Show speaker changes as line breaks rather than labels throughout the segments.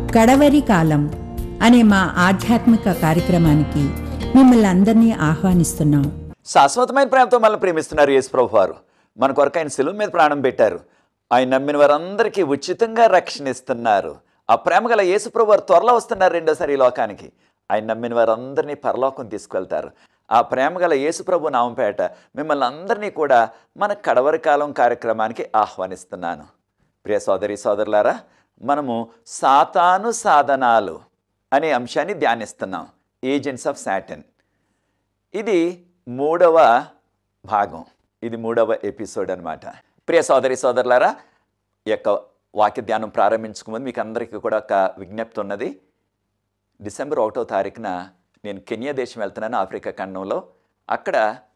కడవరి కాలం అనే మా ఆధ్యాత్మిక కార్యక్రమానికి మిమ్మల్ని అందరినీ ఆహ్వానిస్తున్నాం
శాశ్వతమైన ప్రేమతో మనల్ని ప్రేమిస్తున్నారు యేసు ప్రభు వారు మన కొరకు ఆయన శిలువ మీద ప్రాణం పెట్టారు ఆయన నమ్మిన వారందరికీ ఉచితంగా రక్షణ ఇస్తున్నారు ఆ ప్రేమ గల యేసు ప్రభు వారు త్వరలో వస్తున్నారు రెండోసారి ఈ లోకానికి ఆయన నమ్మిన వారందరినీ పరలోకం తీసుకువెళ్తారు ఆ ప్రేమ గల యేసు ప్రభు నామంపేట మిమ్మల్ని అందరినీ కూడా మన కడవరి కాలం కార్యక్రమానికి ఆహ్వానిస్తున్నాను ప్రియ సోదరి సోదరులారా మనము సాతాను సాధనాలు అనే అంశాన్ని ధ్యానిస్తున్నాం ఏజెంట్స్ ఆఫ్ సాటన్ ఇది మూడవ భాగం ఇది మూడవ ఎపిసోడ్ అనమాట ప్రియ సోదరి సోదరులారా ఈ యొక్క వాక్య ధ్యానం ప్రారంభించుకుముందు మీకు అందరికీ కూడా ఒక విజ్ఞప్తి ఉన్నది డిసెంబర్ ఒకటో తారీఖున నేను కెన్యా దేశం వెళ్తున్నాను ఆఫ్రికా ఖండంలో అక్కడ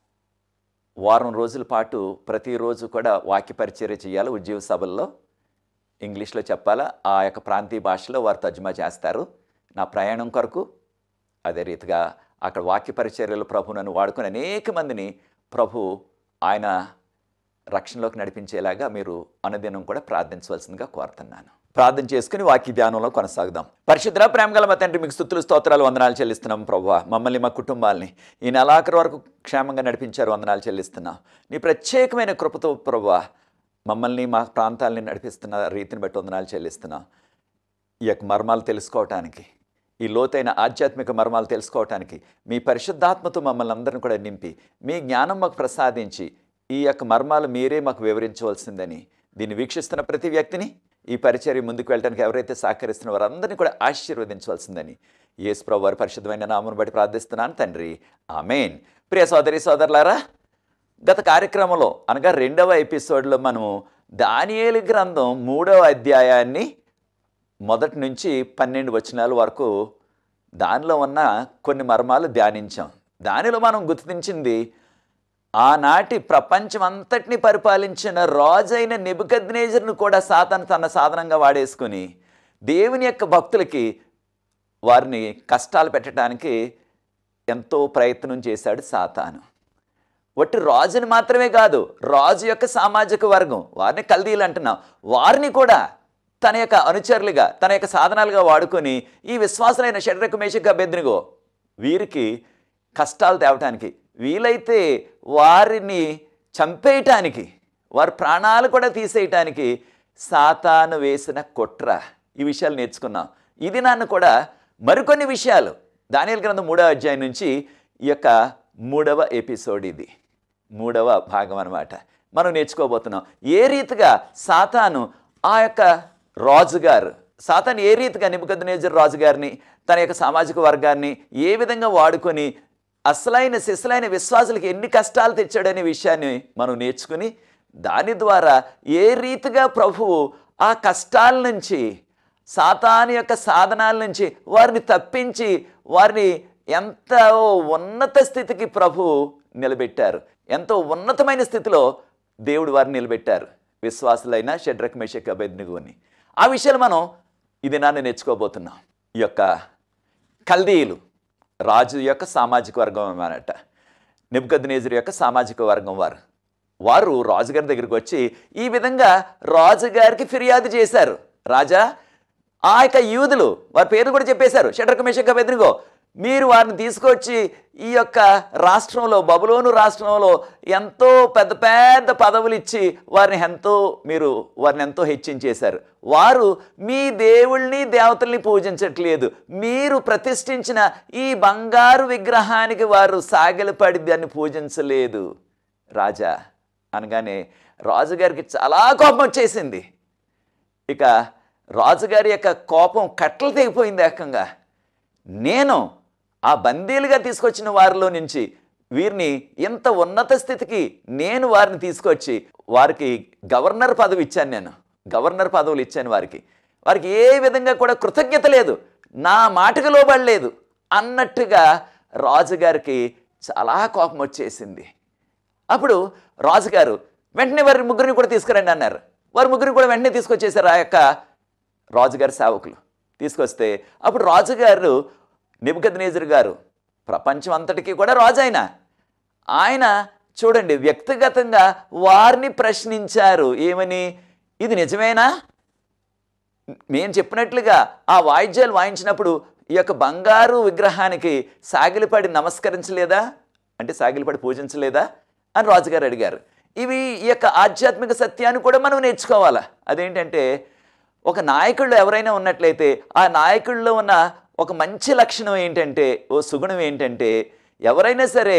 వారం రోజుల పాటు ప్రతిరోజు కూడా వాక్య పరిచర్య చేయాలి ఉద్యోగ సభల్లో ఇంగ్లీష్లో చెప్పాలా ఆ యొక్క ప్రాంతీయ భాషలో వారు తర్జుమా చేస్తారు నా ప్రయాణం కొరకు అదే రీతిగా అక్కడ వాక్య పరిచర్యలు ప్రభు నన్ను వాడుకుని అనేక మందిని ప్రభు ఆయన రక్షణలోకి నడిపించేలాగా మీరు అనుదినం కూడా ప్రార్థించవలసిందిగా కోరుతున్నాను ప్రార్థన చేసుకుని వాక్య ధ్యానంలో కొనసాగుదాం పరిశుద్ర ప్రేమగల మా తండ్రి మీకు స్థుతులు స్తోత్రాలు వందనాలు చెల్లిస్తున్నాం ప్రభు మమ్మల్ని మా కుటుంబాల్ని ఈ నెలాఖరు వరకు క్షేమంగా నడిపించారు వందనాలు చెల్లిస్తున్నాం నీ ప్రత్యేకమైన కృపతో ప్రభు మమ్మల్ని మా ప్రాంతాలని నడిపిస్తున్న రీతిని బట్టి వందనాలు చెల్లిస్తున్నాం ఈ యొక్క మర్మాలు తెలుసుకోవటానికి ఈ లోతైన ఆధ్యాత్మిక మర్మాలు తెలుసుకోవటానికి మీ పరిశుద్ధాత్మతో మమ్మల్ని అందరిని కూడా నింపి మీ జ్ఞానం మాకు ప్రసాదించి ఈ యొక్క మర్మాలు మీరే మాకు వివరించవలసిందని దీన్ని వీక్షిస్తున్న ప్రతి వ్యక్తిని ఈ పరిచర్య ముందుకు వెళ్ళడానికి ఎవరైతే సహకరిస్తున్న వారందరినీ కూడా ఆశీర్వదించవలసిందని యేసు ప్రభు వారి పరిశుద్ధమైన నామను బట్టి ప్రార్థిస్తున్నాను తండ్రి ఆమెన్ ప్రియ సోదరి సోదరులారా గత కార్యక్రమంలో అనగా రెండవ ఎపిసోడ్లో మనము దానియేలు గ్రంథం మూడవ అధ్యాయాన్ని మొదటి నుంచి పన్నెండు వచనాల వరకు దానిలో ఉన్న కొన్ని మర్మాలు ధ్యానించాం దానిలో మనం గుర్తించింది ఆనాటి ప్రపంచం అంతటిని పరిపాలించిన రాజైన నెబుకద్నేజర్ను కూడా సాతాను తన సాధనంగా వాడేసుకుని దేవుని యొక్క భక్తులకి వారిని కష్టాలు పెట్టడానికి ఎంతో ప్రయత్నం చేశాడు సాతాను ఒట్టి రాజుని మాత్రమే కాదు రాజు యొక్క సామాజిక వర్గం వారిని కల్దీలు అంటున్నాం వారిని కూడా తన యొక్క అనుచరులుగా తన యొక్క సాధనాలుగా వాడుకొని ఈ విశ్వాసులైన షడ్రక మేషక బెద్రిగో వీరికి కష్టాలు తేవటానికి వీలైతే వారిని చంపేయటానికి వారి ప్రాణాలు కూడా తీసేయటానికి సాతాను వేసిన కుట్ర ఈ విషయాలు నేర్చుకున్నాం ఇది నన్ను కూడా మరికొన్ని విషయాలు దానియల గ్రంథం మూడవ అధ్యాయం నుంచి ఈ యొక్క మూడవ ఎపిసోడ్ ఇది మూడవ భాగం అన్నమాట మనం నేర్చుకోబోతున్నాం ఏ రీతిగా సాతాను ఆ యొక్క రాజుగారు సాతాను ఏ రీతిగా నిబుకద్నేజర్ రాజుగారిని తన యొక్క సామాజిక వర్గాన్ని ఏ విధంగా వాడుకొని అసలైన శిశులైన విశ్వాసులకు ఎన్ని కష్టాలు తెచ్చాడనే విషయాన్ని మనం నేర్చుకుని దాని ద్వారా ఏ రీతిగా ప్రభువు ఆ కష్టాల నుంచి సాతాను యొక్క సాధనాల నుంచి వారిని తప్పించి వారిని ఎంత ఉన్నత స్థితికి ప్రభు నిలబెట్టారు ఎంతో ఉన్నతమైన స్థితిలో దేవుడు వారిని నిలబెట్టారు విశ్వాసులైన షడ్రక్ మేషక్ అభెజ్ఞని ఆ విషయాలు మనం ఇది నాన్న నేర్చుకోబోతున్నాం ఈ యొక్క కల్దీయులు రాజు యొక్క సామాజిక వర్గం అన్నమాట నిబ్గద్నేజర్ యొక్క సామాజిక వర్గం వారు వారు రాజుగారి దగ్గరికి వచ్చి ఈ విధంగా రాజుగారికి ఫిర్యాదు చేశారు రాజా ఆ యొక్క యూదులు వారి పేరు కూడా చెప్పేశారు షడ్రక మేషక బెదిరిగో మీరు వారిని తీసుకొచ్చి ఈ యొక్క రాష్ట్రంలో బబులోను రాష్ట్రంలో ఎంతో పెద్ద పెద్ద పదవులు ఇచ్చి వారిని ఎంతో మీరు వారిని ఎంతో హెచ్చించేశారు వారు మీ దేవుళ్ళని దేవతల్ని పూజించట్లేదు మీరు ప్రతిష్ఠించిన ఈ బంగారు విగ్రహానికి వారు సాగిలపడి దాన్ని పూజించలేదు రాజా అనగానే రాజుగారికి చాలా కోపం వచ్చేసింది ఇక రాజుగారి యొక్క కోపం కట్టలు తెగిపోయింది ఏకంగా నేను ఆ బందీలుగా తీసుకొచ్చిన వారిలో నుంచి వీరిని ఇంత ఉన్నత స్థితికి నేను వారిని తీసుకొచ్చి వారికి గవర్నర్ పదవి ఇచ్చాను నేను గవర్నర్ పదవులు ఇచ్చాను వారికి వారికి ఏ విధంగా కూడా కృతజ్ఞత లేదు నా మాటకు లోబడలేదు అన్నట్టుగా రాజుగారికి చాలా కోపం వచ్చేసింది అప్పుడు రాజుగారు వెంటనే వారి ముగ్గురిని కూడా తీసుకురండి అన్నారు వారి ముగ్గురిని కూడా వెంటనే తీసుకొచ్చేసారు ఆ యొక్క రాజుగారి సేవకులు తీసుకొస్తే అప్పుడు రాజుగారు నిబద్నేజర్ గారు ప్రపంచం అంతటికీ కూడా రాజు ఆయన ఆయన చూడండి వ్యక్తిగతంగా వారిని ప్రశ్నించారు ఏమని ఇది నిజమేనా మేము చెప్పినట్లుగా ఆ వాయిద్యాలు వాయించినప్పుడు ఈ యొక్క బంగారు విగ్రహానికి సాగిలిపడి నమస్కరించలేదా అంటే సాగిలిపడి పూజించలేదా అని రాజుగారు అడిగారు ఇవి ఈ యొక్క ఆధ్యాత్మిక సత్యాన్ని కూడా మనం నేర్చుకోవాలా అదేంటంటే ఒక నాయకుళ్ళు ఎవరైనా ఉన్నట్లయితే ఆ నాయకుల్లో ఉన్న ఒక మంచి లక్షణం ఏంటంటే ఓ సుగుణం ఏంటంటే ఎవరైనా సరే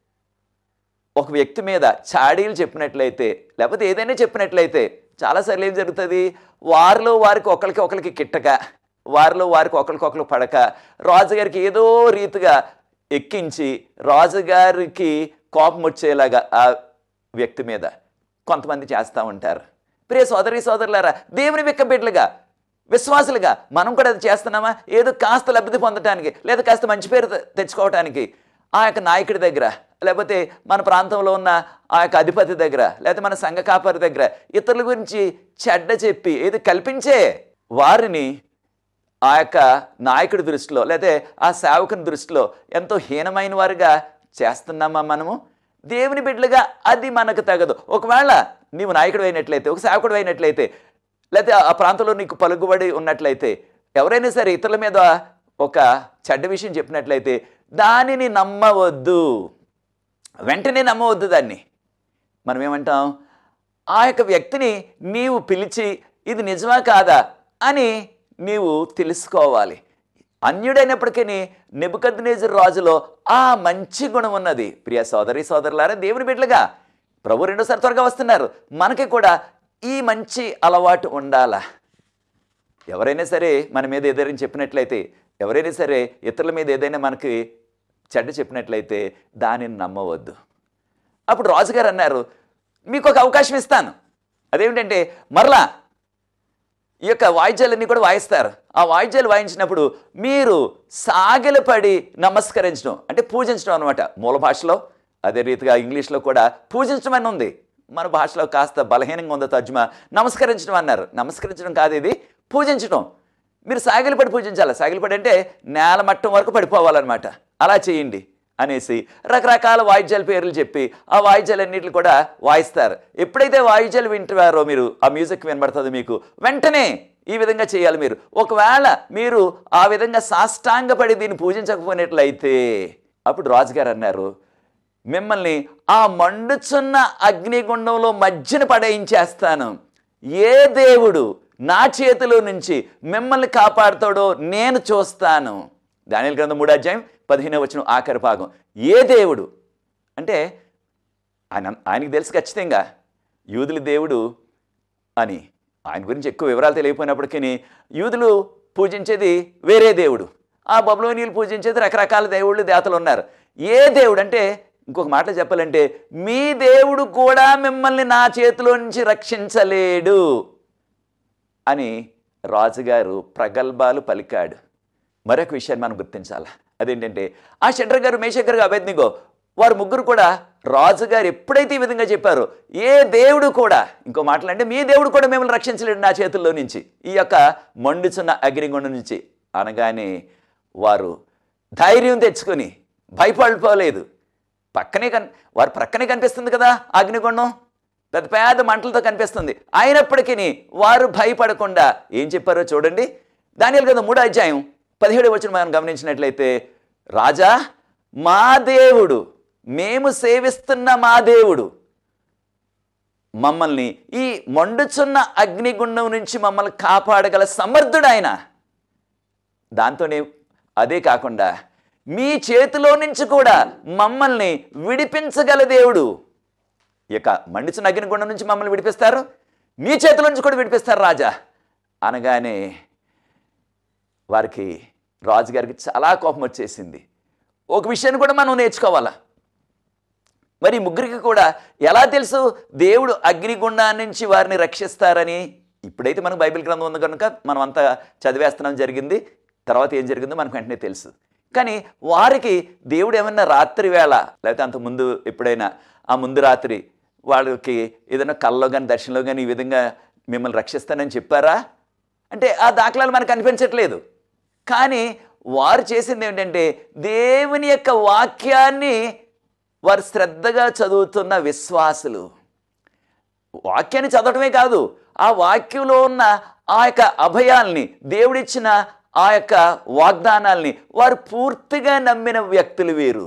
ఒక వ్యక్తి మీద చాడీలు చెప్పినట్లయితే లేకపోతే ఏదైనా చెప్పినట్లయితే చాలాసార్లు ఏం జరుగుతుంది వారిలో వారికి ఒకరికి ఒకరికి కిట్టక వారిలో వారికి ఒకరికొకరు పడక రాజుగారికి ఏదో రీతిగా ఎక్కించి రాజుగారికి కోపం వచ్చేలాగా ఆ వ్యక్తి మీద కొంతమంది చేస్తూ ఉంటారు ప్రియ సోదరి సోదరులారా దేవుని యొక్క బిడ్డలుగా విశ్వాసులుగా మనం కూడా అది చేస్తున్నామా ఏదో కాస్త లబ్ధి పొందటానికి లేదా కాస్త మంచి పేరు తె- తెచ్చుకోవటానికి ఆ యొక్క నాయకుడి దగ్గర లేకపోతే మన ప్రాంతంలో ఉన్న ఆ యొక్క అధిపతి దగ్గర లేకపోతే మన సంఘ కాపరి దగ్గర ఇతరుల గురించి చెడ్డ చెప్పి ఏది కల్పించే వారిని ఆ యొక్క నాయకుడి దృష్టిలో లేదా ఆ సేవకుని దృష్టిలో ఎంతో హీనమైన వారుగా చేస్తున్నామా మనము దేవుని బిడ్డలుగా అది మనకు తగదు ఒకవేళ నీవు నాయకుడు అయినట్లయితే ఒక సేవకుడు అయినట్లయితే లేకపోతే ఆ ప్రాంతంలో నీకు పలుకుబడి ఉన్నట్లయితే ఎవరైనా సరే ఇతరుల మీద ఒక చెడ్డ విషయం చెప్పినట్లయితే దానిని నమ్మవద్దు వెంటనే నమ్మవద్దు దాన్ని మనం ఏమంటాం ఆ యొక్క వ్యక్తిని నీవు పిలిచి ఇది నిజమా కాదా అని నీవు తెలుసుకోవాలి అన్యుడైనప్పటికీ నెబుకద్నేజర్ రాజులో ఆ మంచి గుణం ఉన్నది ప్రియ సోదరి సోదరులారా దేవుని బిడ్డలుగా ప్రభు రెండోసారి త్వరగా వస్తున్నారు మనకి కూడా ఈ మంచి అలవాటు ఉండాలా ఎవరైనా సరే మన మీద ఏదైనా చెప్పినట్లయితే ఎవరైనా సరే ఇతరుల మీద ఏదైనా మనకి చెడ్డ చెప్పినట్లయితే దానిని నమ్మవద్దు అప్పుడు రాజుగారు అన్నారు మీకు ఒక అవకాశం ఇస్తాను అదేమిటంటే మరలా ఈ యొక్క వాయిద్యాలన్నీ కూడా వాయిస్తారు ఆ వాయిద్యాలు వాయించినప్పుడు మీరు సాగిలపడి నమస్కరించడం అంటే పూజించడం అనమాట మూల భాషలో అదే రీతిగా ఇంగ్లీష్లో కూడా పూజించడం అని ఉంది మన భాషలో కాస్త బలహీనంగా ఉందో తర్జుమా నమస్కరించడం అన్నారు నమస్కరించడం కాదు ఇది పూజించడం మీరు సాగిలపడి పూజించాలి సాగిలపడి అంటే నేల మట్టం వరకు పడిపోవాలన్నమాట అలా చేయండి అనేసి రకరకాల వాయిద్యాల పేర్లు చెప్పి ఆ వాయిద్యాలన్నింటిని కూడా వాయిస్తారు ఎప్పుడైతే వాయిద్యాలు వింటారో మీరు ఆ మ్యూజిక్ వినబడుతుంది మీకు వెంటనే ఈ విధంగా చేయాలి మీరు ఒకవేళ మీరు ఆ విధంగా సాష్టాంగపడి దీన్ని పూజించకపోయినట్లయితే అప్పుడు రాజుగారు అన్నారు మిమ్మల్ని ఆ మండుచున్న అగ్నిగుండంలో మధ్యన పడేయించేస్తాను ఏ దేవుడు నా చేతిలో నుంచి మిమ్మల్ని కాపాడుతాడో నేను చూస్తాను దానిల గ్రంథం మూడు అధ్యాయం పదిహేనవ వచ్చిన ఆఖరి భాగం ఏ దేవుడు అంటే ఆయన ఆయనకి తెలుసు ఖచ్చితంగా యూదుల దేవుడు అని ఆయన గురించి ఎక్కువ వివరాలు తెలియకపోయినప్పటికీ యూదులు పూజించేది వేరే దేవుడు ఆ బబులోనీయులు పూజించేది రకరకాల దేవుళ్ళు దేవతలు ఉన్నారు ఏ దేవుడు అంటే ఇంకొక మాట చెప్పాలంటే మీ దేవుడు కూడా మిమ్మల్ని నా చేతిలో నుంచి రక్షించలేడు అని రాజుగారు ప్రగల్భాలు పలికాడు మరొక విషయాన్ని మనం గుర్తించాలి అదేంటంటే ఆ షడ్ర గారు మేషకర్ గారు అభేద్నిగో వారు ముగ్గురు కూడా రాజుగారు ఎప్పుడైతే ఈ విధంగా చెప్పారో ఏ దేవుడు కూడా ఇంకో మాటలంటే మీ దేవుడు కూడా మిమ్మల్ని రక్షించలేడు నా చేతుల్లో నుంచి ఈ యొక్క మండుచున్న అగ్నిగుండం నుంచి అనగానే వారు ధైర్యం తెచ్చుకొని భయపడిపోలేదు పక్కనే కన్ వారు ప్రక్కనే కనిపిస్తుంది కదా అగ్నిగుండం పెద్ద పెద్ద మంటలతో కనిపిస్తుంది అయినప్పటికీ వారు భయపడకుండా ఏం చెప్పారో చూడండి దానిలో కదా మూడో అధ్యాయం పదిహేడు వచ్చిన మనం గమనించినట్లయితే రాజా మా దేవుడు మేము సేవిస్తున్న మా దేవుడు మమ్మల్ని ఈ మండుచున్న అగ్నిగుండం నుంచి మమ్మల్ని కాపాడగల సమర్థుడు ఆయన దాంతోనే అదే కాకుండా మీ చేతిలో నుంచి కూడా మమ్మల్ని విడిపించగల దేవుడు ఇక మండిచిన అగ్నిగుండం నుంచి మమ్మల్ని విడిపిస్తారు మీ చేతిలో నుంచి కూడా విడిపిస్తారు రాజా అనగానే వారికి రాజుగారికి చాలా కోపం వచ్చేసింది ఒక విషయాన్ని కూడా మనం నేర్చుకోవాలా మరి ఈ ముగ్గురికి కూడా ఎలా తెలుసు దేవుడు అగ్నిగుండా నుంచి వారిని రక్షిస్తారని ఇప్పుడైతే మనకు బైబిల్ గ్రంథం ఉంది కనుక మనం అంతా చదివేస్తున్నాం జరిగింది తర్వాత ఏం జరిగిందో మనకు వెంటనే తెలుసు కానీ వారికి దేవుడు ఏమన్నా రాత్రి వేళ లేకపోతే అంత ముందు ఎప్పుడైనా ఆ ముందు రాత్రి వాళ్ళకి ఏదైనా కల్లో కానీ దర్శనంలో కానీ ఈ విధంగా మిమ్మల్ని రక్షిస్తానని చెప్పారా అంటే ఆ దాఖలాలు మనకు కనిపించట్లేదు కానీ వారు చేసింది ఏంటంటే దేవుని యొక్క వాక్యాన్ని వారు శ్రద్ధగా చదువుతున్న విశ్వాసులు వాక్యాన్ని చదవటమే కాదు ఆ వాక్యంలో ఉన్న ఆ యొక్క అభయాల్ని దేవుడిచ్చిన ఆ యొక్క వాగ్దానాల్ని వారు పూర్తిగా నమ్మిన వ్యక్తులు వీరు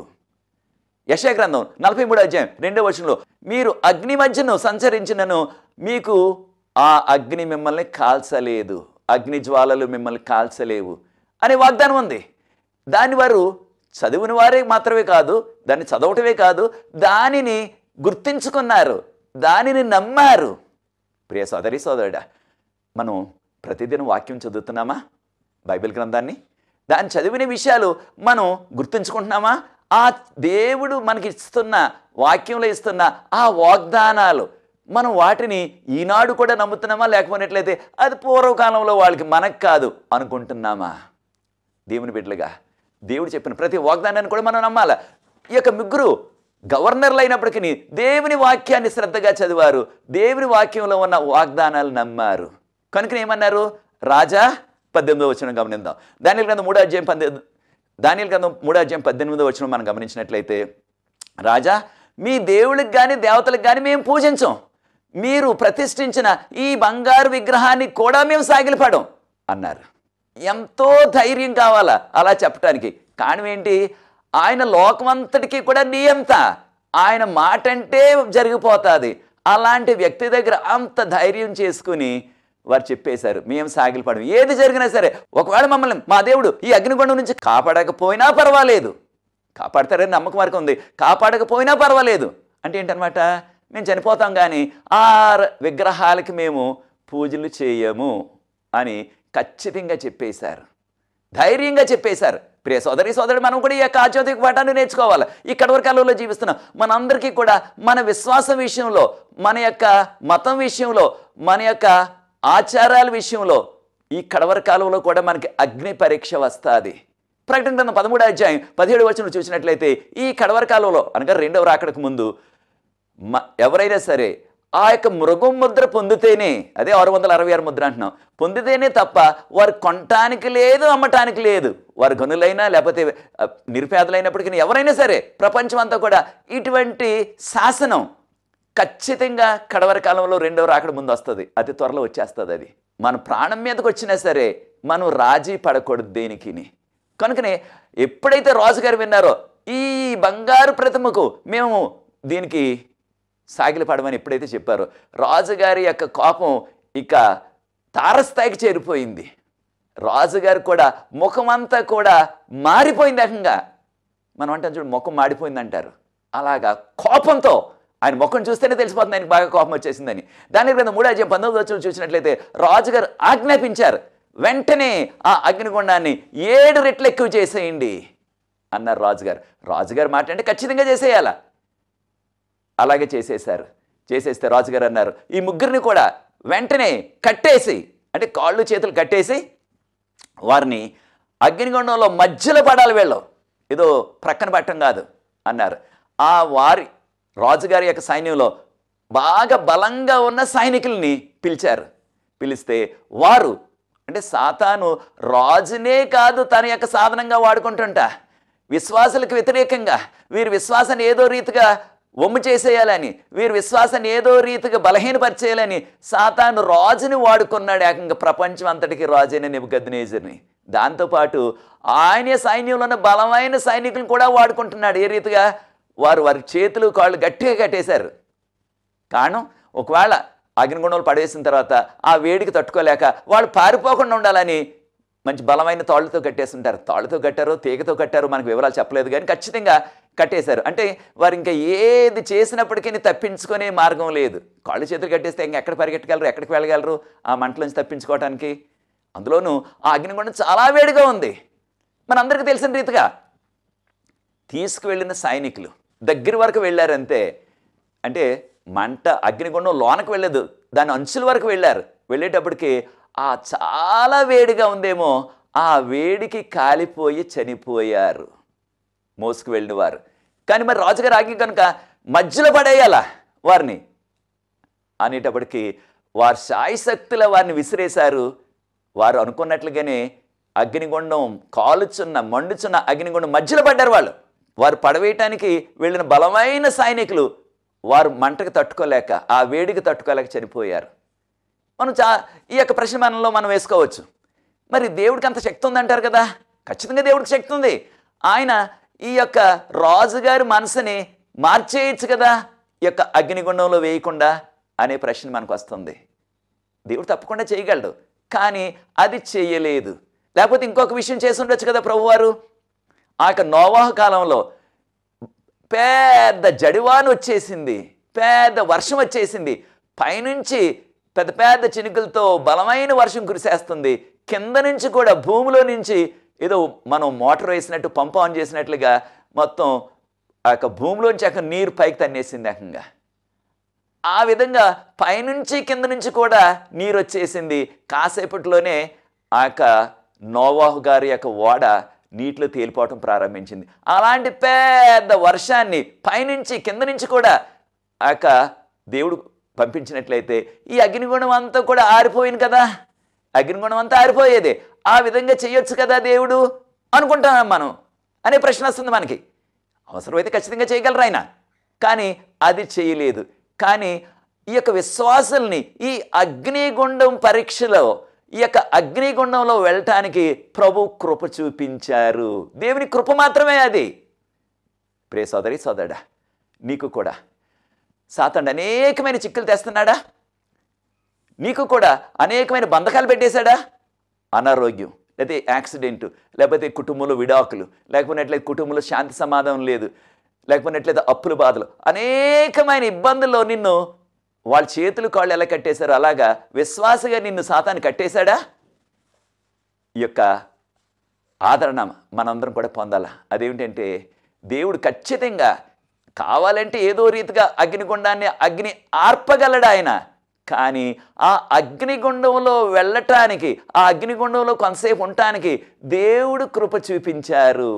యశయ గ్రంథం నలభై మూడు అధ్యాయం రెండో వచనంలో మీరు అగ్ని మధ్యను సంచరించినను మీకు ఆ అగ్ని మిమ్మల్ని కాల్చలేదు అగ్ని జ్వాలలు మిమ్మల్ని కాల్చలేవు అనే వాగ్దానం ఉంది దాన్ని వారు చదివిన వారే మాత్రమే కాదు దాన్ని చదవటమే కాదు దానిని గుర్తించుకున్నారు దానిని నమ్మారు ప్రియ సోదరి సోదరుడా మనం ప్రతిదినం వాక్యం చదువుతున్నామా బైబిల్ గ్రంథాన్ని దాన్ని చదివిన విషయాలు మనం గుర్తుంచుకుంటున్నామా ఆ దేవుడు మనకి ఇస్తున్న వాక్యంలో ఇస్తున్న ఆ వాగ్దానాలు మనం వాటిని ఈనాడు కూడా నమ్ముతున్నామా లేకపోయినట్లయితే అది పూర్వకాలంలో వాళ్ళకి మనకు కాదు అనుకుంటున్నామా దేవుని బిడ్డలుగా దేవుడు చెప్పిన ప్రతి వాగ్దానాన్ని కూడా మనం నమ్మాలి ఈ యొక్క ముగ్గురు గవర్నర్లు అయినప్పటికీ దేవుని వాక్యాన్ని శ్రద్ధగా చదివారు దేవుని వాక్యంలో ఉన్న వాగ్దానాలు నమ్మారు కనుక ఏమన్నారు రాజా పద్దెనిమిదో వచ్చిన గమనిద్దాం దానిల గ్రంథం మూడో అధ్యాయం పద్దెనిమిది దానిల గ్రంథం మూడో అధ్యాయం పద్దెనిమిదో వచ్చిన మనం గమనించినట్లయితే రాజా మీ దేవుళ్ళకి కానీ దేవతలకు కానీ మేము పూజించం మీరు ప్రతిష్ఠించిన ఈ బంగారు విగ్రహాన్ని కూడా మేము సాగిలపడం అన్నారు ఎంతో ధైర్యం కావాలా అలా చెప్పటానికి కారణం ఏంటి ఆయన లోకమంతటికి కూడా నియంత ఆయన మాట అంటే జరిగిపోతుంది అలాంటి వ్యక్తి దగ్గర అంత ధైర్యం చేసుకుని వారు చెప్పేశారు మేము సాగిలపడం ఏది జరిగినా సరే ఒకవేళ మమ్మల్ని మా దేవుడు ఈ అగ్నిగుండం నుంచి కాపాడకపోయినా పర్వాలేదు కాపాడతారని నమ్మకం వరకు ఉంది కాపాడకపోయినా పర్వాలేదు అంటే ఏంటనమాట మేము చనిపోతాం కానీ ఆ ర- విగ్రహాలకి మేము పూజలు చేయము అని ఖచ్చితంగా చెప్పేశారు ధైర్యంగా చెప్పేశారు ప్రియ సోదరి సోదరుడు మనం కూడా ఈ యొక్క ఆధ్యాత్మిక పాఠాన్ని నేర్చుకోవాలి ఈ కడవరి కాలంలో జీవిస్తున్నాం మనందరికీ కూడా మన విశ్వాసం విషయంలో మన యొక్క మతం విషయంలో మన యొక్క ఆచారాల విషయంలో ఈ కడవరి కాలంలో కూడా మనకి అగ్ని పరీక్ష వస్తుంది ప్రకటన గ్రంథం పదమూడు అధ్యాయం పదిహేడు వచనం చూసినట్లయితే ఈ కడవరి కాలంలో అనగా రెండవ రాకడకు ముందు మ ఎవరైనా సరే ఆ యొక్క మృగం ముద్ర పొందితేనే అదే ఆరు వందల అరవై ఆరు ముద్ర అంటున్నాం పొందితేనే తప్ప వారు కొనటానికి లేదు అమ్మటానికి లేదు వారు గనులైనా లేకపోతే ఆ, నిరుపేదలైనప్పటికీ ఎవరైనా సరే ప్రపంచం అంతా కూడా ఇటువంటి శాసనం ఖచ్చితంగా కడవరి కాలంలో రెండవ రాకడ ముందు వస్తుంది అతి త్వరలో వచ్చేస్తుంది అది మన ప్రాణం మీదకి వచ్చినా సరే మనం రాజీ పడకూడదు దేనికిని కనుకనే ఎప్పుడైతే రాజుగారు విన్నారో ఈ బంగారు ప్రతిమకు మేము దీనికి సాగిలపడమని ఎప్పుడైతే చెప్పారో రాజుగారి యొక్క కోపం ఇక తారస్థాయికి చేరిపోయింది రాజుగారు కూడా ముఖమంతా కూడా మారిపోయింది ఏకంగా మనం అంటాం చూడు ముఖం మాడిపోయింది అంటారు అలాగా కోపంతో ఆయన ముఖం చూస్తేనే తెలిసిపోతుంది ఆయనకి బాగా కోపం వచ్చేసిందని దాని క్రింద మూడు అధ్యాయం పంతొమ్మిది వచ్చిన చూసినట్లయితే రాజుగారు ఆజ్ఞాపించారు వెంటనే ఆ అగ్నిగుండాన్ని ఏడు రెట్లు ఎక్కువ చేసేయండి అన్నారు రాజుగారు రాజుగారు మాట అంటే ఖచ్చితంగా చేసేయాలా అలాగే చేసేశారు చేసేస్తే రాజుగారు అన్నారు ఈ ముగ్గురిని కూడా వెంటనే కట్టేసి అంటే కాళ్ళు చేతులు కట్టేసి వారిని అగ్నిగుండంలో మధ్యలో పడాలి వీళ్ళు ఏదో ప్రక్కన పట్టం కాదు అన్నారు ఆ వారి రాజుగారి యొక్క సైన్యంలో బాగా బలంగా ఉన్న సైనికుల్ని పిలిచారు పిలిస్తే వారు అంటే సాతాను రాజునే కాదు తన యొక్క సాధనంగా వాడుకుంటుంట విశ్వాసులకు వ్యతిరేకంగా వీరి విశ్వాసాన్ని ఏదో రీతిగా ఒమ్ము చేసేయాలని వీరి విశ్వాసాన్ని ఏదో రీతిగా బలహీనపరిచేయాలని సాతాను రాజుని వాడుకున్నాడు ఏకంగా ప్రపంచం అంతటికి రాజైన నిబుగద్నేజర్ని దాంతోపాటు ఆయన సైన్యంలో ఉన్న బలమైన సైనికులను కూడా వాడుకుంటున్నాడు ఏ రీతిగా వారు వారి చేతులు కాళ్ళు గట్టిగా కట్టేశారు కారణం ఒకవేళ అగ్నిగుండంలో పడేసిన తర్వాత ఆ వేడికి తట్టుకోలేక వాళ్ళు పారిపోకుండా ఉండాలని మంచి బలమైన తాళ్ళతో కట్టేస్తుంటారు తాళ్ళతో కట్టారో తీగతో కట్టారో మనకు వివరాలు చెప్పలేదు కానీ ఖచ్చితంగా కట్టేశారు అంటే వారు ఇంకా ఏది చేసినప్పటికీ తప్పించుకునే మార్గం లేదు కాళ్ళు చేతులు కట్టేస్తే ఇంకా ఎక్కడ పరిగెట్టగలరు ఎక్కడికి వెళ్ళగలరు ఆ మంటల నుంచి తప్పించుకోవడానికి అందులోనూ ఆ అగ్నిగుండం చాలా వేడిగా ఉంది మనందరికీ తెలిసిన రీతిగా తీసుకువెళ్ళిన సైనికులు దగ్గర వరకు వెళ్ళారంతే అంటే మంట అగ్నిగుండం లోనకు వెళ్ళలేదు దాని అంచుల వరకు వెళ్ళారు వెళ్ళేటప్పటికి ఆ చాలా వేడిగా ఉందేమో ఆ వేడికి కాలిపోయి చనిపోయారు మోసుకు వెళ్ళిన వారు కానీ మరి రాజుగారు ఆగి కనుక మధ్యలో పడేయాలా వారిని అనేటప్పటికి వారు శాయశక్తుల వారిని విసిరేశారు వారు అనుకున్నట్లుగానే అగ్నిగుండం కాలుచున్న మండుచున్న అగ్నిగుండం మధ్యలో పడ్డారు వాళ్ళు వారు పడవేయటానికి వెళ్ళిన బలమైన సైనికులు వారు మంటకు తట్టుకోలేక ఆ వేడికి తట్టుకోలేక చనిపోయారు మనం చా ఈ యొక్క ప్రశ్న మనలో మనం వేసుకోవచ్చు మరి దేవుడికి అంత శక్తి ఉందంటారు కదా ఖచ్చితంగా దేవుడికి శక్తి ఉంది ఆయన ఈ యొక్క రాజుగారి మనసుని మార్చేయచ్చు కదా ఈ యొక్క అగ్నిగుండంలో వేయకుండా అనే ప్రశ్న మనకు వస్తుంది దేవుడు తప్పకుండా చేయగలడు కానీ అది చేయలేదు లేకపోతే ఇంకొక విషయం చేసి ఉండొచ్చు కదా ప్రభువారు ఆ యొక్క నోవాహ కాలంలో పెద్ద జడివాను వచ్చేసింది పెద్ద వర్షం వచ్చేసింది పైనుంచి పెద్ద పెద్ద చినుకులతో బలమైన వర్షం కురిసేస్తుంది కింద నుంచి కూడా భూమిలో నుంచి ఏదో మనం మోటార్ వేసినట్టు పంప్ ఆన్ చేసినట్లుగా మొత్తం ఆ యొక్క భూమిలోంచి అక్కడ నీరు పైకి తన్నేసింది ఏకంగా ఆ విధంగా పైనుంచి కింద నుంచి కూడా నీరు వచ్చేసింది కాసేపట్లోనే ఆ యొక్క నోవాహు గారి యొక్క ఓడ నీటిలో తేలిపోవటం ప్రారంభించింది అలాంటి పెద్ద వర్షాన్ని పైనుంచి కింద నుంచి కూడా ఆ యొక్క దేవుడు పంపించినట్లయితే ఈ అగ్నిగుణం అంతా కూడా ఆరిపోయింది కదా అగ్నిగుణం అంతా ఆరిపోయేదే ఆ విధంగా చేయొచ్చు కదా దేవుడు అనుకుంటాం మనం అనే ప్రశ్న వస్తుంది మనకి అవసరమైతే ఖచ్చితంగా చేయగలరు ఆయన కానీ అది చేయలేదు కానీ ఈ యొక్క విశ్వాసుల్ని ఈ అగ్నిగుండం పరీక్షలో ఈ యొక్క అగ్నిగుండంలో వెళ్ళటానికి ప్రభు కృప చూపించారు దేవుని కృప మాత్రమే అది ప్రే సోదరి సోదరుడా నీకు కూడా సాతండు అనేకమైన చిక్కులు తెస్తున్నాడా నీకు కూడా అనేకమైన బంధకాలు పెట్టేశాడా అనారోగ్యం లేకపోతే యాక్సిడెంట్ లేకపోతే కుటుంబంలో విడాకులు లేకపోయినట్లయితే కుటుంబంలో శాంతి సమాధానం లేదు లేకపోయినట్లయితే అప్పుల బాధలు అనేకమైన ఇబ్బందుల్లో నిన్ను వాళ్ళ చేతులు కాళ్ళు ఎలా కట్టేశారు అలాగా విశ్వాసగా నిన్ను సాతాన్ని కట్టేశాడా ఈ యొక్క ఆదరణ మనందరం కూడా పొందాలా అదేమిటంటే దేవుడు ఖచ్చితంగా కావాలంటే ఏదో రీతిగా అగ్నిగుండాన్ని అగ్ని ఆర్పగలడు ఆయన కానీ ఆ అగ్నిగుండంలో వెళ్ళటానికి ఆ అగ్నిగుండంలో కొంతసేపు ఉండటానికి దేవుడు కృప చూపించారు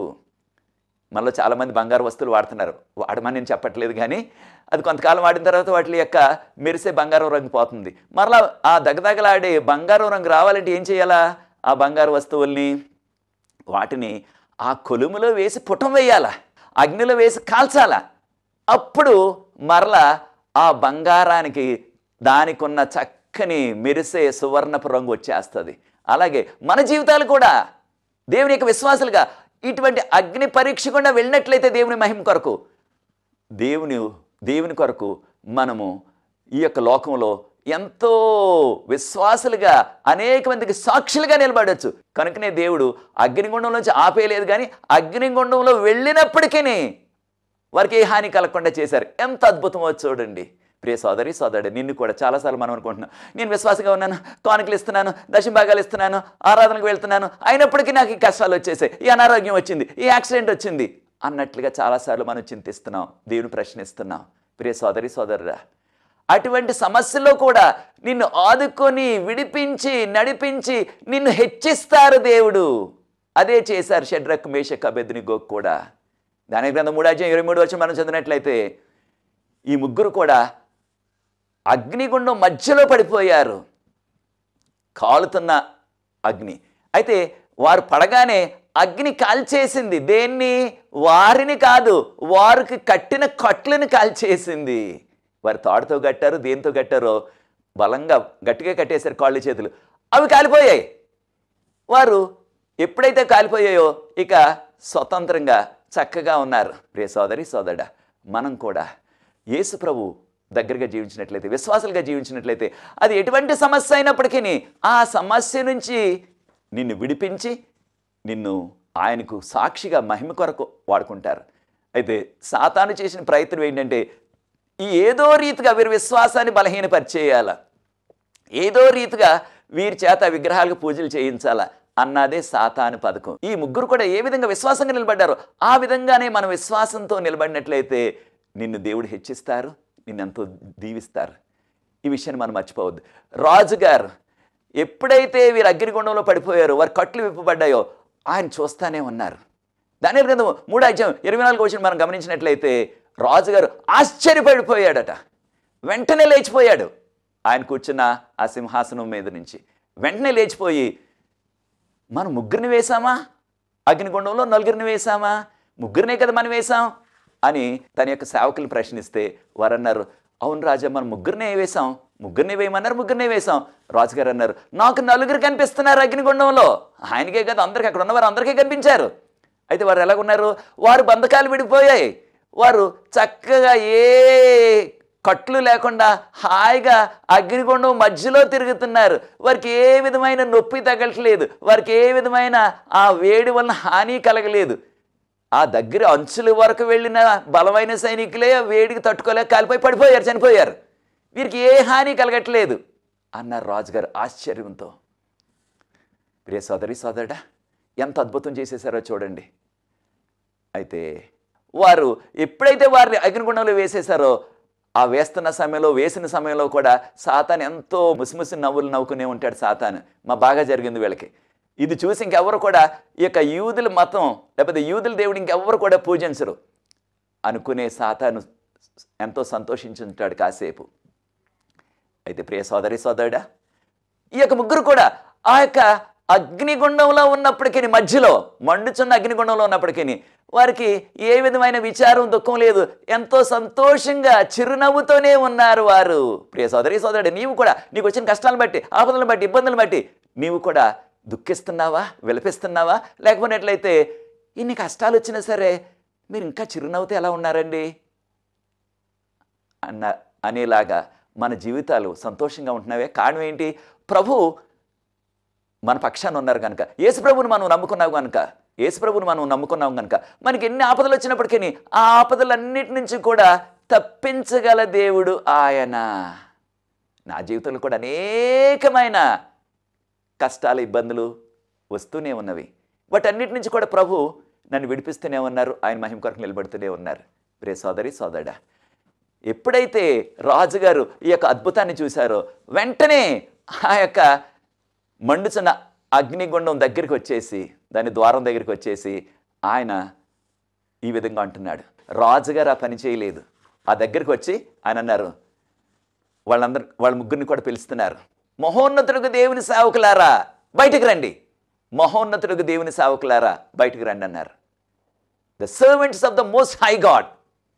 మనలో చాలామంది బంగారు వస్తువులు వాడుతున్నారు వాడమని నేను చెప్పట్లేదు కానీ అది కొంతకాలం వాడిన తర్వాత వాటి యొక్క మెరిసే బంగారం రంగు పోతుంది మరలా ఆ దగదగలాడే బంగారం రంగు రావాలంటే ఏం చేయాలా ఆ బంగారు వస్తువుల్ని వాటిని ఆ కొలుములో వేసి పుటం వేయాలా అగ్నిలో వేసి కాల్చాలా అప్పుడు మరలా ఆ బంగారానికి దానికి ఉన్న చక్కని మెరిసే సువర్ణపు రంగు వచ్చేస్తుంది అలాగే మన జీవితాలు కూడా దేవుని యొక్క విశ్వాసులుగా ఇటువంటి అగ్ని పరీక్ష గుండా వెళ్ళినట్లయితే దేవుని మహిమ కొరకు దేవుని దేవుని కొరకు మనము ఈ యొక్క లోకంలో ఎంతో విశ్వాసులుగా అనేక మందికి సాక్షులుగా నిలబడవచ్చు కనుకనే దేవుడు అగ్నిగుండం నుంచి ఆపేయలేదు కానీ అగ్నిగుండంలో వెళ్ళినప్పటికీ వారికి ఏ హాని కలగకుండా చేశారు ఎంత అద్భుతమో చూడండి ప్రియ సోదరి సోదరుడు నిన్ను కూడా చాలాసార్లు మనం అనుకుంటున్నాం నేను విశ్వాసంగా ఉన్నాను కానుకలు ఇస్తున్నాను దశభాగాలు ఇస్తున్నాను ఆరాధనకు వెళ్తున్నాను అయినప్పటికీ నాకు ఈ కష్టాలు వచ్చేసాయి ఈ అనారోగ్యం వచ్చింది ఈ యాక్సిడెంట్ వచ్చింది అన్నట్లుగా చాలాసార్లు మనం చింతిస్తున్నాం దేవుని ప్రశ్నిస్తున్నాం ప్రియ సోదరి సోదరురా అటువంటి సమస్యలో కూడా నిన్ను ఆదుకొని విడిపించి నడిపించి నిన్ను హెచ్చిస్తారు దేవుడు అదే చేశారు షడ్రక్ మేషక్ అభెద్నిగో కూడా దాని గ్రంథం మూడాధ్యాయం ఇరవై మూడు వచ్చి మనం చదివినట్లయితే ఈ ముగ్గురు కూడా అగ్నిగుండం మధ్యలో పడిపోయారు కాలుతున్న అగ్ని అయితే వారు పడగానే అగ్ని కాల్చేసింది దేన్ని వారిని కాదు వారికి కట్టిన కట్లను కాల్చేసింది వారు తాడుతో కట్టారు దేంతో కట్టారో బలంగా గట్టిగా కట్టేశారు కాళ్ళు చేతులు అవి కాలిపోయాయి వారు ఎప్పుడైతే కాలిపోయాయో ఇక స్వతంత్రంగా చక్కగా ఉన్నారు ప్రియ సోదరి సోదరుడా మనం కూడా యేసు ప్రభు దగ్గరగా జీవించినట్లయితే విశ్వాసాలుగా జీవించినట్లయితే అది ఎటువంటి సమస్య అయినప్పటికీ ఆ సమస్య నుంచి నిన్ను విడిపించి నిన్ను ఆయనకు సాక్షిగా మహిమ కొరకు వాడుకుంటారు అయితే సాతాను చేసిన ప్రయత్నం ఏంటంటే ఈ ఏదో రీతిగా వీరి విశ్వాసాన్ని బలహీనపరిచేయాల ఏదో రీతిగా వీరి చేత విగ్రహాలకు పూజలు చేయించాలా అన్నదే సాతాను పథకం ఈ ముగ్గురు కూడా ఏ విధంగా విశ్వాసంగా నిలబడ్డారో ఆ విధంగానే మన విశ్వాసంతో నిలబడినట్లయితే నిన్ను దేవుడు హెచ్చిస్తారు నిన్నెంతో దీవిస్తారు ఈ విషయాన్ని మనం మర్చిపోవద్దు రాజుగారు ఎప్పుడైతే వీరు అగ్నిగుండంలో పడిపోయారో వారి కట్లు విప్పబడ్డాయో ఆయన చూస్తానే ఉన్నారు దాని గ్రంథం మూడు అధ్యాయం ఇరవై నాలుగు వచ్చిన మనం గమనించినట్లయితే రాజుగారు ఆశ్చర్యపడిపోయాడట వెంటనే లేచిపోయాడు ఆయన కూర్చున్న ఆ సింహాసనం మీద నుంచి వెంటనే లేచిపోయి మనం ముగ్గురిని వేశామా అగ్నిగుండంలో నలుగురిని వేశామా ముగ్గురినే కదా మనం వేశాం అని తన యొక్క సేవకులు ప్రశ్నిస్తే వారు అన్నారు అవును రాజా మనం ముగ్గురినే వేశాం ముగ్గురిని వేయమన్నారు ముగ్గురిని వేసాం రాజుగారు అన్నారు నాకు నలుగురు కనిపిస్తున్నారు అగ్నిగుండంలో ఆయనకే కదా అందరికి అక్కడ ఉన్నవారు అందరికీ కనిపించారు అయితే వారు ఎలాగున్నారు వారు బంధకాలు విడిపోయాయి వారు చక్కగా ఏ కట్లు లేకుండా హాయిగా అగ్నిగుండం మధ్యలో తిరుగుతున్నారు వారికి ఏ విధమైన నొప్పి తగలట్లేదు వారికి ఏ విధమైన ఆ వేడి వలన హాని కలగలేదు ఆ దగ్గర అంచుల వరకు వెళ్ళిన బలమైన సైనికులే ఆ వేడికి తట్టుకోలేక కాలిపోయి పడిపోయారు చనిపోయారు వీరికి ఏ హాని కలగట్లేదు అన్నారు రాజుగారు ఆశ్చర్యంతో ప్రియ సోదరి సోదరుడా ఎంత అద్భుతం చేసేసారో చూడండి అయితే వారు ఎప్పుడైతే వారిని అగ్నిగుండంలో వేసేశారో ఆ వేస్తున్న సమయంలో వేసిన సమయంలో కూడా సాతాన్ ఎంతో ముసిముసి నవ్వులు నవ్వుకునే ఉంటాడు సాతాన్ మా బాగా జరిగింది వీళ్ళకి ఇది చూసి ఇంకెవరు కూడా ఈ యొక్క యూదుల మతం లేకపోతే యూదుల దేవుడు ఇంకెవరు కూడా పూజించరు అనుకునే సాతాను ఎంతో సంతోషించుంటాడు కాసేపు అయితే ప్రియ సోదరి సోదరుడా ఈ యొక్క ముగ్గురు కూడా ఆ యొక్క అగ్నిగుండంలో ఉన్నప్పటికీ మధ్యలో మండుచున్న అగ్నిగుండంలో ఉన్నప్పటికీ వారికి ఏ విధమైన విచారం దుఃఖం లేదు ఎంతో సంతోషంగా చిరునవ్వుతోనే ఉన్నారు వారు ప్రియ సోదరి సోదరుడు నీవు కూడా నీకు వచ్చిన కష్టాలను బట్టి ఆపదలను బట్టి ఇబ్బందులను బట్టి నీవు కూడా దుఃఖిస్తున్నావా విలపిస్తున్నావా లేకపోయినట్లయితే ఇన్ని కష్టాలు వచ్చినా సరే మీరు ఇంకా చిరునవ్వుతో ఎలా ఉన్నారండి అన్న అనేలాగా మన జీవితాలు సంతోషంగా ఉంటున్నావే కారణం ఏంటి ప్రభు మన పక్షాన ఉన్నారు కనుక యేసుప్రభుని మనం నమ్ముకున్నావు కనుక యేసుప్రభుని మనం నమ్ముకున్నాం కనుక మనకి ఎన్ని ఆపదలు వచ్చినప్పటికీ ఆ ఆపదలన్నిటి నుంచి కూడా తప్పించగల దేవుడు ఆయన నా జీవితంలో కూడా అనేకమైన కష్టాలు ఇబ్బందులు వస్తూనే ఉన్నవి వాటన్నిటి నుంచి కూడా ప్రభు నన్ను విడిపిస్తూనే ఉన్నారు ఆయన మహిమ కొరకు నిలబడుతూనే ఉన్నారు ప్రే సోదరి సోదరుడా ఎప్పుడైతే రాజుగారు ఈ యొక్క అద్భుతాన్ని చూశారో వెంటనే ఆ యొక్క మండుచున్న అగ్నిగుండం దగ్గరికి వచ్చేసి దాని ద్వారం దగ్గరికి వచ్చేసి ఆయన ఈ విధంగా అంటున్నాడు రాజుగారు ఆ పని చేయలేదు ఆ దగ్గరికి వచ్చి ఆయన అన్నారు వాళ్ళందరు వాళ్ళ ముగ్గురిని కూడా పిలుస్తున్నారు మహోన్నతుడికి దేవుని సేవకులారా బయటికి రండి మహోన్నతుడికి దేవుని సేవకులారా బయటికి రండి అన్నారు the servants of the most high God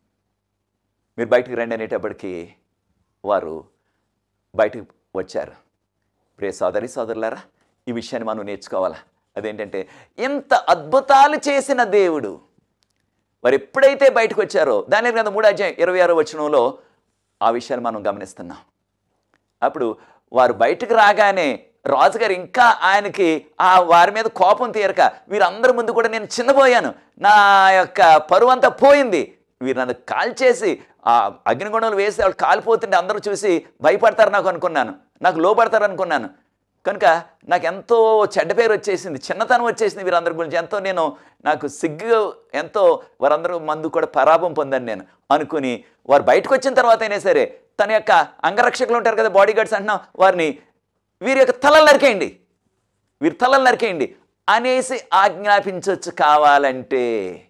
మీరు బయటికి రండి అనేటప్పటికీ వారు బయటికి వచ్చారు ప్రియ సోదరి సోదరులారా ఈ విషయాన్ని మనం నేర్చుకోవాలా అదేంటంటే ఎంత అద్భుతాలు చేసిన దేవుడు వారు ఎప్పుడైతే బయటకు వచ్చారో దాని గ్రంథం మూడు అధ్యాయం ఇరవై ఆరో వచనంలో ఆ విషయాన్ని మనం గమనిస్తున్నాం అప్పుడు వారు బయటకు రాగానే రాజుగారు ఇంకా ఆయనకి ఆ వారి మీద కోపం తీరక వీరందరి ముందు కూడా నేను చిన్నపోయాను నా యొక్క పరువు అంతా పోయింది వీరు నన్ను కాల్చేసి ఆ అగ్నిగుండంలో వేసి వాళ్ళు కాలిపోతుంటే అందరూ చూసి భయపడతారు నాకు అనుకున్నాను నాకు లోపడతారు అనుకున్నాను కనుక నాకు ఎంతో చెడ్డ పేరు వచ్చేసింది చిన్నతనం వచ్చేసింది వీరందరి గురించి ఎంతో నేను నాకు సిగ్గు ఎంతో వారందరూ మందు కూడా పరాభం పొందాను నేను అనుకుని వారు బయటకు వచ్చిన తర్వాత అయినా సరే తన యొక్క అంగరక్షకులు ఉంటారు కదా బాడీ గార్డ్స్ అంటున్నాం వారిని వీరి యొక్క తలలు నరికేయండి వీరి తలలు నరికేయండి అనేసి ఆజ్ఞాపించవచ్చు కావాలంటే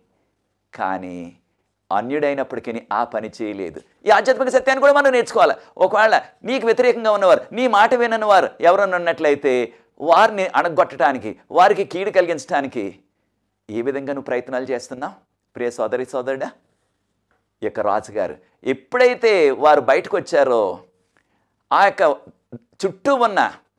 కానీ అన్యుడైనప్పటికీ ఆ పని చేయలేదు ఈ ఆధ్యాత్మిక సత్యాన్ని కూడా మనం నేర్చుకోవాలి ఒకవేళ నీకు వ్యతిరేకంగా ఉన్నవారు నీ మాట వినని వారు ఎవరన్నా ఉన్నట్లయితే వారిని అణగొట్టడానికి వారికి కీడు కలిగించడానికి ఏ విధంగా నువ్వు ప్రయత్నాలు చేస్తున్నావు ప్రియ సోదరి సోదరుడా ఈ యొక్క రాజుగారు ఎప్పుడైతే వారు బయటకు వచ్చారో ఆ యొక్క చుట్టూ ఉన్న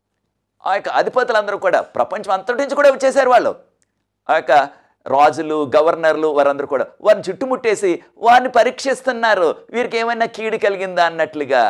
ఆ యొక్క అధిపతులందరూ కూడా ప్రపంచం అంతటి నుంచి కూడా వచ్చేసారు వాళ్ళు ఆ యొక్క రాజులు గవర్నర్లు వారందరూ కూడా వారిని చుట్టుముట్టేసి వారిని పరీక్షిస్తున్నారు వీరికి ఏమైనా కీడు కలిగిందా అన్నట్లుగా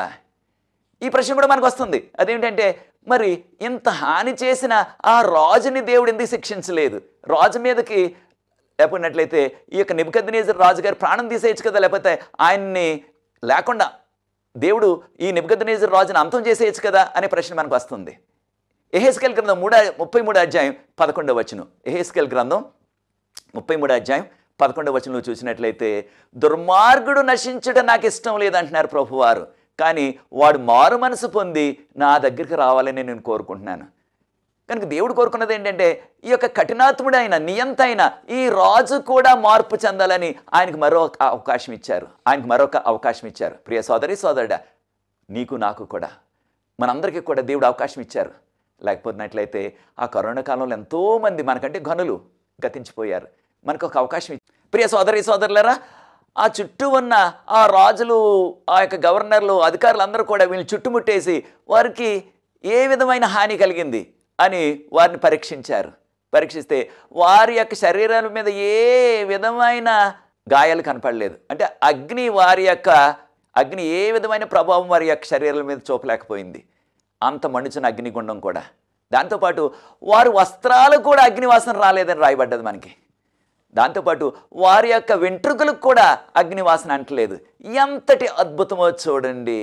ఈ ప్రశ్న కూడా మనకు వస్తుంది అదేంటంటే మరి ఇంత హాని చేసిన ఆ రాజుని దేవుడు ఎందుకు శిక్షించలేదు రాజు మీదకి లేకపోయినట్లయితే ఈ యొక్క నిబద్నేజర్ రాజుగారి ప్రాణం తీసేయచ్చు కదా లేకపోతే ఆయన్ని లేకుండా దేవుడు ఈ నిబద్నేజర్ రాజుని అంతం చేసేయచ్చు కదా అనే ప్రశ్న మనకు వస్తుంది ఎహెస్కెల్ గ్రంథం మూడ ముప్పై మూడు అధ్యాయం పదకొండవ వచనం ఎహెస్కెల్ గ్రంథం ముప్పై మూడు అధ్యాయం పదకొండవ వచనంలో చూసినట్లయితే దుర్మార్గుడు నశించడం నాకు ఇష్టం లేదంటున్నారు ప్రభువారు కానీ వాడు మారు మనసు పొంది నా దగ్గరికి రావాలని నేను కోరుకుంటున్నాను కనుక దేవుడు కోరుకున్నది ఏంటంటే ఈ యొక్క కఠినాత్ముడైన నియంత అయిన ఈ రాజు కూడా మార్పు చెందాలని ఆయనకు మరో అవకాశం ఇచ్చారు ఆయనకు మరొక అవకాశం ఇచ్చారు ప్రియ సోదరి సోదరుడా నీకు నాకు కూడా మనందరికీ కూడా దేవుడు అవకాశం ఇచ్చారు లేకపోతున్నట్లయితే ఆ కరోనా కాలంలో ఎంతోమంది మనకంటే ఘనులు గతించిపోయారు మనకు ఒక అవకాశం ఇచ్చి ప్రియ సోదరి సోదరులరా ఆ చుట్టూ ఉన్న ఆ రాజులు ఆ యొక్క గవర్నర్లు అధికారులు అందరూ కూడా వీళ్ళని చుట్టుముట్టేసి వారికి ఏ విధమైన హాని కలిగింది అని వారిని పరీక్షించారు పరీక్షిస్తే వారి యొక్క శరీరాల మీద ఏ విధమైన గాయాలు కనపడలేదు అంటే అగ్ని వారి యొక్క అగ్ని ఏ విధమైన ప్రభావం వారి యొక్క శరీరాల మీద చూపలేకపోయింది అంత మండుచున్న అగ్నిగుండం కూడా దాంతోపాటు వారి వస్త్రాలు కూడా అగ్నివాసన రాలేదని రాయబడ్డది మనకి దాంతోపాటు వారి యొక్క వెంట్రుకలకు కూడా అగ్నివాసన అంటలేదు ఎంతటి అద్భుతమో చూడండి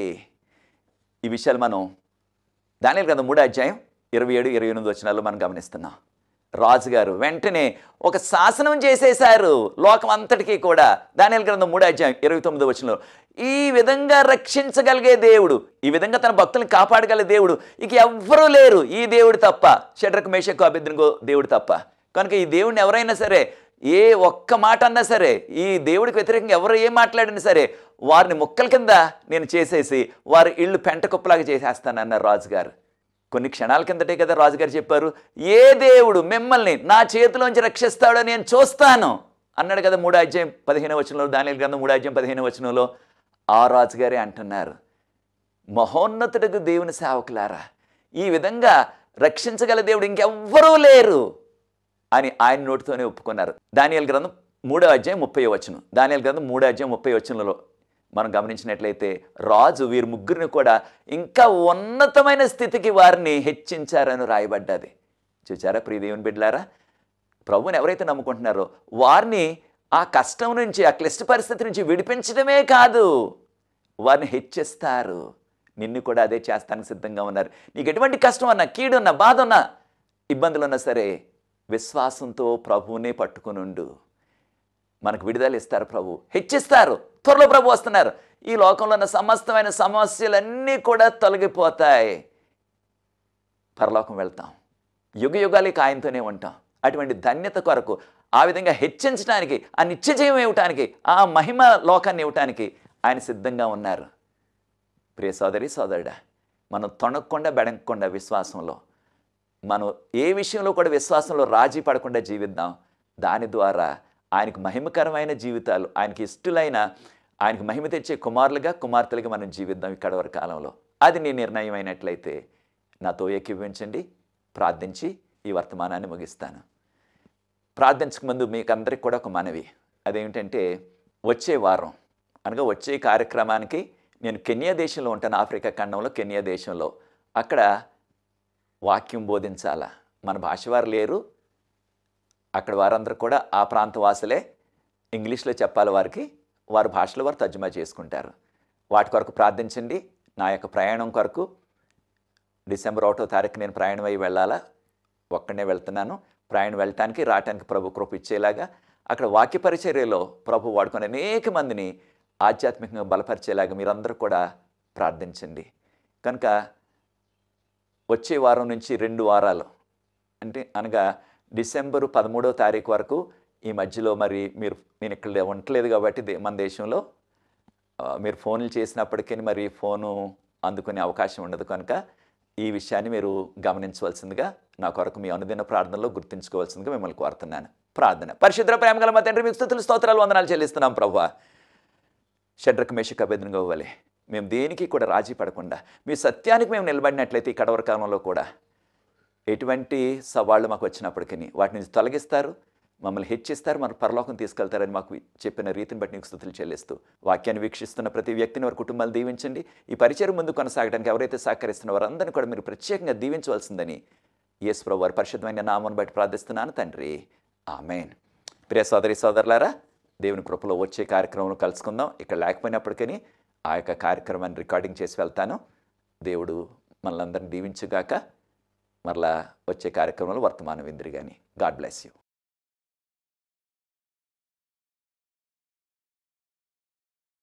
ఈ విషయాలు మనం దాని కదా మూడో అధ్యాయం ఇరవై ఏడు ఇరవై ఎనిమిది వచ్చినాల్లో మనం గమనిస్తున్నాం రాజుగారు వెంటనే ఒక శాసనం చేసేశారు లోకం అంతటికీ కూడా దాని గ్రంథం మూడో అధ్యాయం ఇరవై తొమ్మిది వచ్చినలో ఈ విధంగా రక్షించగలిగే దేవుడు ఈ విధంగా తన భక్తుల్ని కాపాడగల దేవుడు ఇక ఎవ్వరూ లేరు ఈ దేవుడు తప్ప షడ్రకు మేషకు అభిద్రంగో దేవుడు తప్ప కనుక ఈ దేవుడిని ఎవరైనా సరే ఏ ఒక్క మాట అన్నా సరే ఈ దేవుడికి వ్యతిరేకంగా ఎవరు ఏం మాట్లాడినా సరే వారిని ముక్కల కింద నేను చేసేసి వారి ఇళ్ళు పెంట కుప్పలాగా చేసేస్తానన్నారు రాజుగారు కొన్ని క్షణాల కిందటే కదా రాజుగారు చెప్పారు ఏ దేవుడు మిమ్మల్ని నా చేతిలోంచి రక్షిస్తాడో నేను చూస్తాను అన్నాడు కదా మూడో అధ్యాయం పదిహేను వచనంలో దాని గ్రంథం మూడో అధ్యాయం పదిహేను వచనంలో ఆ రాజుగారే అంటున్నారు మహోన్నతుడికి దేవుని సేవకులారా ఈ విధంగా రక్షించగల దేవుడు ఇంకెవ్వరూ లేరు అని ఆయన నోటితోనే ఒప్పుకున్నారు దానియల్ గ్రంథం మూడో అధ్యాయం ముప్పై వచనం దానియల్ గ్రంథం మూడో అధ్యాయం ముప్పై వచనంలో మనం గమనించినట్లయితే రాజు వీరి ముగ్గురిని కూడా ఇంకా ఉన్నతమైన స్థితికి వారిని హెచ్చించారని రాయబడ్డది చూచారా ప్రియదేవుని బిడ్డలారా ప్రభువుని ఎవరైతే నమ్ముకుంటున్నారో వారిని ఆ కష్టం నుంచి ఆ క్లిష్ట పరిస్థితి నుంచి విడిపించడమే కాదు వారిని హెచ్చిస్తారు నిన్ను కూడా అదే చేస్తానికి సిద్ధంగా ఉన్నారు నీకు ఎటువంటి కష్టం అన్నా కీడున్నా బాధ ఉన్నా ఇబ్బందులు ఉన్నా సరే విశ్వాసంతో ప్రభువునే పట్టుకునుండు మనకు విడుదల ఇస్తారు ప్రభు హెచ్చిస్తారు త్వరలో ప్రభు వస్తున్నారు ఈ లోకంలో ఉన్న సమస్తమైన సమస్యలన్నీ కూడా తొలగిపోతాయి పరలోకం వెళ్తాం యుగ యుగాలకి ఆయనతోనే ఉంటాం అటువంటి ధన్యత కొరకు ఆ విధంగా హెచ్చించడానికి ఆ నిత్యజయం ఇవ్వటానికి ఆ మహిమ లోకాన్ని ఇవ్వటానికి ఆయన సిద్ధంగా ఉన్నారు ప్రియ సోదరి సోదరుడా మనం తొణక్కుండా బెడకకుండా విశ్వాసంలో మనం ఏ విషయంలో కూడా విశ్వాసంలో రాజీ పడకుండా జీవిద్దాం దాని ద్వారా ఆయనకు మహిమకరమైన జీవితాలు ఆయనకి ఇష్టలైన ఆయనకు మహిమ తెచ్చే కుమారులుగా కుమార్తెలుగా మనం జీవిద్దాం ఇక్కడ వరకు కాలంలో అది నీ నిర్ణయం అయినట్లయితే నాతో ఏకీభవించండి ప్రార్థించి ఈ వర్తమానాన్ని ముగిస్తాను ప్రార్థించక ముందు మీకు అందరికి కూడా ఒక మనవి అదేమిటంటే వచ్చే వారం అనగా వచ్చే కార్యక్రమానికి నేను కెన్యా దేశంలో ఉంటాను ఆఫ్రికా ఖండంలో కెన్యా దేశంలో అక్కడ వాక్యం బోధించాలా మన భాష వారు లేరు అక్కడ వారందరూ కూడా ఆ ప్రాంత వాసులే ఇంగ్లీష్లో చెప్పాలి వారికి వారి భాషలో వారు తర్జుమా చేసుకుంటారు వాటి కొరకు ప్రార్థించండి నా యొక్క ప్రయాణం కొరకు డిసెంబర్ ఒకటో తారీఖు నేను ప్రయాణం అయ్యి వెళ్ళాలా ఒక్కడనే వెళ్తున్నాను ప్రయాణం వెళ్ళటానికి రావటానికి ప్రభు కృప ఇచ్చేలాగా అక్కడ వాక్య పరిచర్యలో ప్రభు వాడుకునే అనేక మందిని ఆధ్యాత్మికంగా బలపరిచేలాగా మీరందరూ కూడా ప్రార్థించండి కనుక వచ్చే వారం నుంచి రెండు వారాలు అంటే అనగా డిసెంబరు పదమూడో తారీఖు వరకు ఈ మధ్యలో మరి మీరు నేను ఇక్కడ ఉండట్లేదు కాబట్టి దే- మన దేశంలో ఆ, మీరు ఫోన్లు చేసినప్పటికీ మరి ఫోను అందుకునే అవకాశం ఉండదు కనుక ఈ విషయాన్ని మీరు గమనించవలసిందిగా నా కొరకు మీ అనుదిన ప్రార్థనలో గుర్తుంచుకోవాల్సిందిగా మిమ్మల్ని కోరుతున్నాను ప్రార్థన పరిశుద్ర ప్రేమగల మా తండ్రి మీకు స్థుతులు స్తోత్రాలు వందనాలు చెల్లిస్తున్నాం ప్రభు షడ్రక మేషక అభ్యర్థనగా ఇవ్వాలి మేము దేనికి కూడా రాజీ పడకుండా మీ సత్యానికి మేము నిలబడినట్లయితే ఈ కడవర కాలంలో కూడా ఎటువంటి సవాళ్ళు మాకు వచ్చినప్పటికీ వాటి నుంచి తొలగిస్తారు మమ్మల్ని హెచ్చిస్తారు మన పరలోకం తీసుకెళ్తారని మాకు చెప్పిన రీతిని బట్టి నీకు స్థుతులు చెల్లిస్తూ వాక్యాన్ని వీక్షిస్తున్న ప్రతి వ్యక్తిని వారి కుటుంబాలు దీవించండి ఈ పరిచయం ముందు కొనసాగడానికి ఎవరైతే సహకరిస్తున్న వారందరినీ కూడా మీరు ప్రత్యేకంగా దీవించవలసిందని యేసుప్రభు వారి పరిశుద్ధమైన నామను బట్టి ప్రార్థిస్తున్నాను తండ్రి ఆమెన్ ప్రియ సోదరి సోదరులారా దేవుని కృపలో వచ్చే కార్యక్రమంలో కలుసుకుందాం ఇక్కడ లేకపోయినప్పటికీ ఆ యొక్క కార్యక్రమాన్ని రికార్డింగ్ చేసి వెళ్తాను దేవుడు మనల్ని అందరిని దీవించుగాక మరలా వచ్చే కార్యక్రమంలో వర్తమానం విందిరి కానీ గాడ్ బ్లెస్ యూ